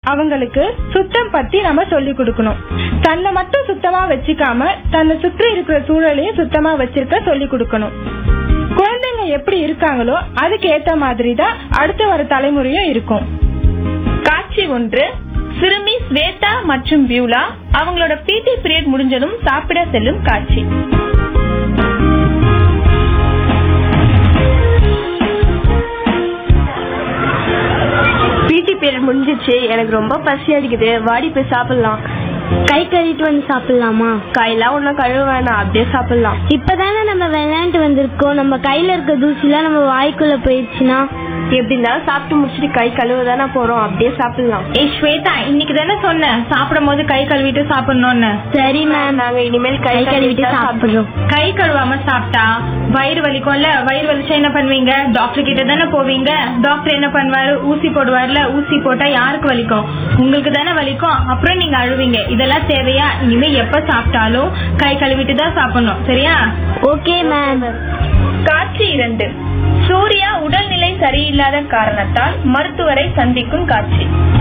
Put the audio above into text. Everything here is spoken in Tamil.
அவங்களுக்கு சுத்தம் பத்தி நம்ம சொல்லி கொடுக்கணும் தன்னை மட்டும் சுத்தமா வச்சுக்காம தன்னை சுற்றி இருக்கிற சூழலையும் சுத்தமா வச்சிருக்க சொல்லி கொடுக்கணும் குழந்தைங்க எப்படி இருக்காங்களோ அதுக்கு ஏத்த மாதிரி தான் அடுத்து வர தலைமுறையும் இருக்கும் காட்சி ஒன்று சிறுமி ஸ்வேதா மற்றும் பியூலா அவங்களோட பிடி பீரியட் முடிஞ்சதும் சாப்பிட செல்லும் காட்சி பிடி பீரியட் முடிஞ்சிச்சு எனக்கு ரொம்ப பசி அடிக்குது வாடி போய் சாப்பிடலாம் கை கழுவிட்டு வந்து சாப்பிடலாமா கையெல்லாம் ஒன்றும் கழுவ வேணாம் அப்படியே சாப்பிடலாம் இப்பதானே நம்ம விளையாண்டு வந்திருக்கோம் நம்ம கையில இருக்க தூசிலாம் நம்ம வாய்க்குள்ள போயிடுச்சுன்னா எப்படி இருந்தாலும் சாப்பிட்டு முடிச்சிட்டு கை கழுவ தானே போறோம் அப்படியே சாப்பிடலாம் ஏய் ஸ்வேதா இன்னைக்கு தானே சொன்னேன் சாப்பிடும் போது கை கழுவிட்டு சாப்பிடணும்னு சரி மேம் நாங்க இனிமேல் கை கழுவிட்டு சாப்பிடுறோம் கை கழுவாம சாப்பிட்டா வயிறு வலிக்கும்ல வயிறு வலிச்சா என்ன பண்ணுவீங்க டாக்டர் கிட்ட தானே போவீங்க டாக்டர் என்ன பண்ணுவாரு ஊசி போடுவார்ல ஊசி போட்டா யாருக்கு வலிக்கும் உங்களுக்கு தானே வலிக்கும் அப்புறம் நீங்க அழுவீங்க இதெல்லாம் தேவையா இனிமே எப்ப சாப்பிட்டாலும் கை கழுவிட்டு தான் சாப்பிடணும் சரியா ஓகே மேம் காட்சி இரண்டு சூர்யா உடல்நிலை சரியில்லாத காரணத்தால் மருத்துவரை சந்திக்கும் காட்சி